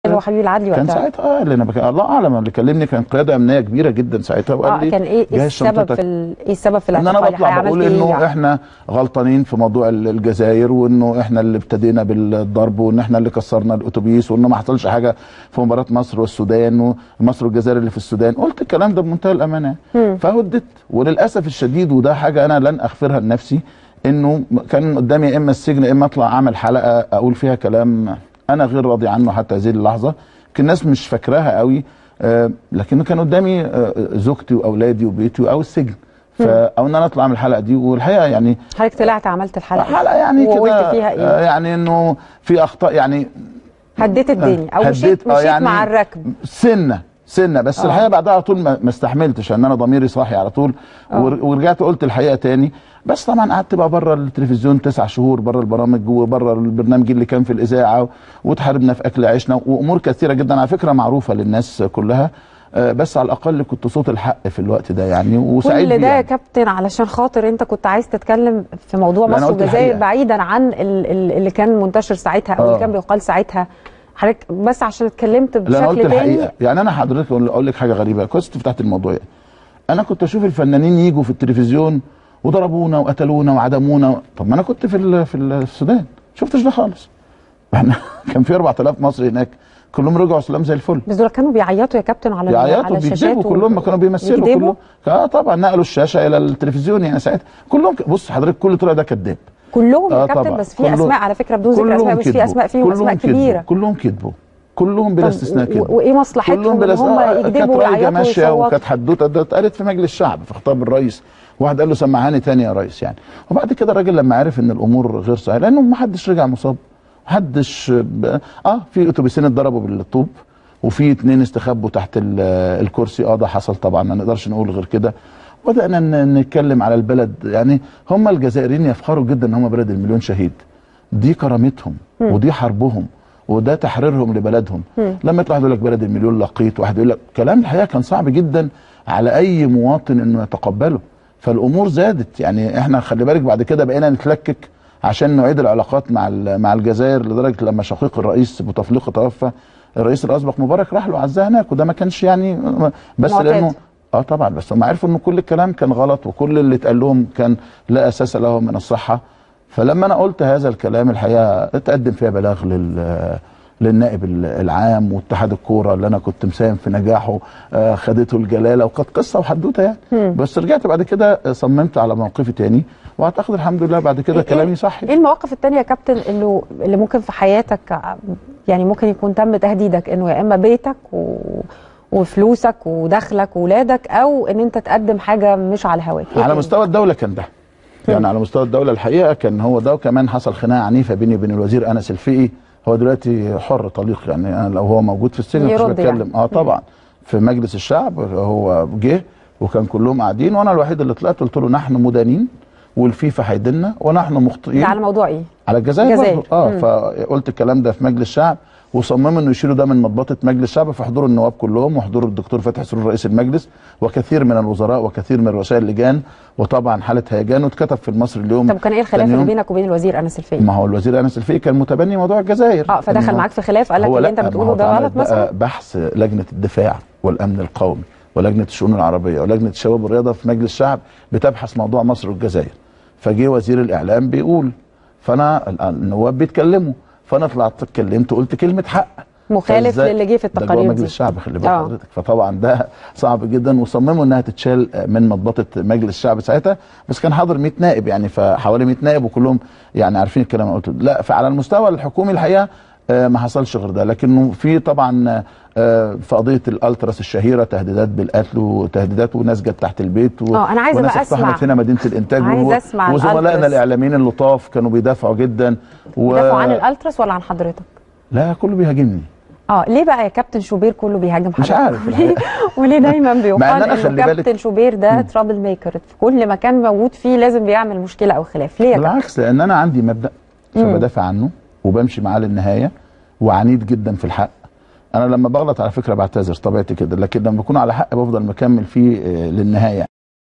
هو حبيب العدلي كان وقتها ساعتها قال لي انا بك... الله اعلم اللي كلمني كان قياده امنيه كبيره جدا ساعتها وقال اه لي كان ايه جهز السبب شنطتك. في ال... ايه السبب في ان انا الاعتقال بطلع عملت بقول إيه انه يعني؟ احنا غلطانين في موضوع ال- الجزائر وانه احنا اللي ابتدينا بالضرب وان احنا اللي كسرنا الاتوبيس وانه ما حصلش حاجه في مباراه مصر والسودان ومصر والجزائر اللي في السودان قلت الكلام ده بمنتهى الامانه فهدت وللاسف الشديد وده حاجه انا لن اغفرها لنفسي انه كان قدامي يا اما السجن يا اما اطلع اعمل حلقه اقول فيها كلام انا غير راضي عنه حتى هذه اللحظه يمكن الناس مش فاكراها قوي آه، لكن كان قدامي آه، زوجتي واولادي وبيتي او السجن ف او ان انا اطلع من الحلقه دي والحقيقه يعني حضرتك طلعت عملت الحلقه حلقه يعني وقلت كده فيها آه، ايه؟ يعني انه في اخطاء يعني هديت الدنيا او مشيت هديت- آه، مشيت يعني مع الركب سنه سنه بس آه. الحقيقه بعدها على طول ما ما استحملتش ان انا ضميري صاحي على طول آه. ور- ورجعت قلت الحقيقه تاني بس طبعا قعدت بقى بره التلفزيون تسع شهور بره البرامج وبره البرنامج اللي كان في الاذاعه واتحاربنا في اكل عيشنا وامور كثيره جدا على فكره معروفه للناس كلها آه، بس على الاقل كنت صوت الحق في الوقت ده يعني وسعيد كل بيه ده يا يعني. كابتن علشان خاطر انت كنت عايز تتكلم في موضوع لا، أنا مصر قلت والجزائر الحقيقة. بعيدا عن ال- ال- اللي كان منتشر ساعتها او اللي آه. كان بيقال ساعتها حضرتك بس عشان اتكلمت لا انا قلت بشكل تاني الحقيقه يعني انا حضرتك اقول أقول لك حاجه غريبه كنت فتحت الموضوع يعني. انا كنت اشوف الفنانين يجوا في التلفزيون وضربونا وقتلونا وعدمونا طب ما انا كنت في ال- في السودان شفتش ده خالص احنا كان في 4000 مصري هناك كلهم رجعوا سلام زي الفل بس دول كانوا بيعيطوا يا كابتن على ال- على بيعيطوا الشاشات بيكذبوا كلهم ما كانوا بيمثلوا بيكذبوا؟ كلهم اه طبعا نقلوا الشاشه الى التلفزيون يعني ساعتها كلهم ك- بص حضرتك كل طلع ده كذاب كلهم يا آه كابتن طبعا. بس في كلهم- اسماء على فكره بدون ذكر كلهم اسماء بس في كذبوا. اسماء فيهم كلهم اسماء كذبوا. كبيره كلهم كذبوا كلهم بلا طب استثناء و- كذبوا وايه مصلحتهم كلهم ان بلا هم استثناء. يكذبوا كانت رايجه ويعيطوا ماشيه ويصوتوا وكانت حدوته ده اتقالت في مجلس الشعب في خطاب الرئيس واحد قال له سمعاني تاني يا ريس يعني وبعد كده الراجل لما عرف ان الامور غير صحيحه لانه ما حدش رجع مصاب محدش ب... اه في اتوبيسين اتضربوا بالطوب وفي اتنين استخبوا تحت ال- الكرسي اه ده حصل طبعا ما نقدرش نقول غير كده بدانا ن- نتكلم على البلد يعني هم الجزائريين يفخروا جدا ان هم بلد المليون شهيد دي كرامتهم ودي حربهم وده تحريرهم لبلدهم لما يطلع يقول لك بلد المليون لقيت واحد يقول لك كلام الحقيقه كان صعب جدا على اي مواطن انه يتقبله فالامور زادت يعني احنا خلي بالك بعد كده بقينا نتلكك عشان نعيد العلاقات مع ال- مع الجزائر لدرجه لما شقيق الرئيس بوتفليقه توفى الرئيس الاسبق مبارك راح له عزاه هناك وده ما كانش يعني بس معتاد. لانه اه طبعا بس هم عرفوا ان كل الكلام كان غلط وكل اللي اتقال لهم كان لا اساس له من الصحه فلما انا قلت هذا الكلام الحقيقه اتقدم فيها بلاغ لل للنائب ال- العام واتحاد الكوره اللي انا كنت مساهم في نجاحه آه، خدته الجلاله وكانت قصه وحدوته يعني بس رجعت بعد كده صممت على موقفي تاني واعتقد الحمد لله بعد كده إيه- كلامي صح ايه المواقف التانية يا كابتن اللي اللي ممكن في حياتك يعني ممكن يكون تم تهديدك انه يا اما بيتك و... وفلوسك ودخلك وولادك او ان انت تقدم حاجه مش على هواك إيه على تاني؟ مستوى الدوله كان ده يعني على مستوى الدوله الحقيقه كان هو ده وكمان حصل خناقه عنيفه بيني وبين الوزير انس الفقي هو دلوقتي حر طليق يعني أنا لو هو موجود في السجن مش يرد بتكلم يعني. اه طبعا في مجلس الشعب هو جه وكان كلهم قاعدين وانا الوحيد اللي طلعت قلت له نحن مدانين والفيفا هيدنا ونحن مخطئين ده على موضوع ايه؟ على الجزائر الجزائر. برضه. اه فقلت الكلام ده في مجلس الشعب وصمموا انه يشيلوا ده من مطبطه مجلس الشعب في حضور النواب كلهم وحضور الدكتور فتحي سرور رئيس المجلس وكثير من الوزراء وكثير من رؤساء اللجان وطبعا حاله هيجان واتكتب في المصري اليوم طب كان ايه الخلاف تاني اللي يوم. بينك وبين الوزير انس الفقي؟ ما هو الوزير انس الفقي كان متبني موضوع الجزائر اه فدخل إنه- معاك في خلاف قال لك هو اللي لا، انت ما بتقوله هو ده اتعمل غلط بقى مثلا؟ بحث لجنه الدفاع والامن القومي ولجنه الشؤون العربيه ولجنه الشباب والرياضه في مجلس الشعب بتبحث موضوع مصر والجزائر فجه وزير الاعلام بيقول فانا ال- النواب بيتكلموا فانا طلعت اتكلمت وقلت كلمه حق مخالف فإزاي- للي جه في ده جوه التقارير مجلس دي الشعب خلي بالك آه. حضرتك فطبعا ده صعب جدا وصمموا انها تتشال من مطبطه مجلس الشعب ساعتها بس كان حاضر 100 نائب يعني فحوالي 100 نائب وكلهم يعني عارفين الكلام اللي قلته لا فعلى المستوى الحكومي الحقيقه آه، ما حصلش غير ده لكنه في طبعا آه، في قضيه الالتراس الشهيره تهديدات بالقتل وتهديدات وناس جت تحت البيت و... آه، أنا عايزة وناس بقى اقتحمت أسمع. هنا مدينه الانتاج عايزة و- أسمع وزملائنا الألتراس. الاعلاميين اللطاف كانوا بيدافعوا جدا و... بيدافعوا عن الالتراس ولا عن حضرتك؟ لا كله بيهاجمني اه ليه بقى يا كابتن شوبير كله بيهاجم حضرتك؟ مش عارف وليه, وليه دايما بيقال مع إن أنا انه خلي بالك- كابتن شوبير ده ترابل ميكر في كل مكان موجود فيه لازم بيعمل مشكله او خلاف ليه يا كابتن؟ بالعكس لان انا عندي مبدا فبدافع عنه وبمشي معاه للنهايه وعنيد جدا في الحق انا لما بغلط على فكره بعتذر طبيعتي كده لكن لما بكون على حق بفضل مكمل فيه آه، للنهايه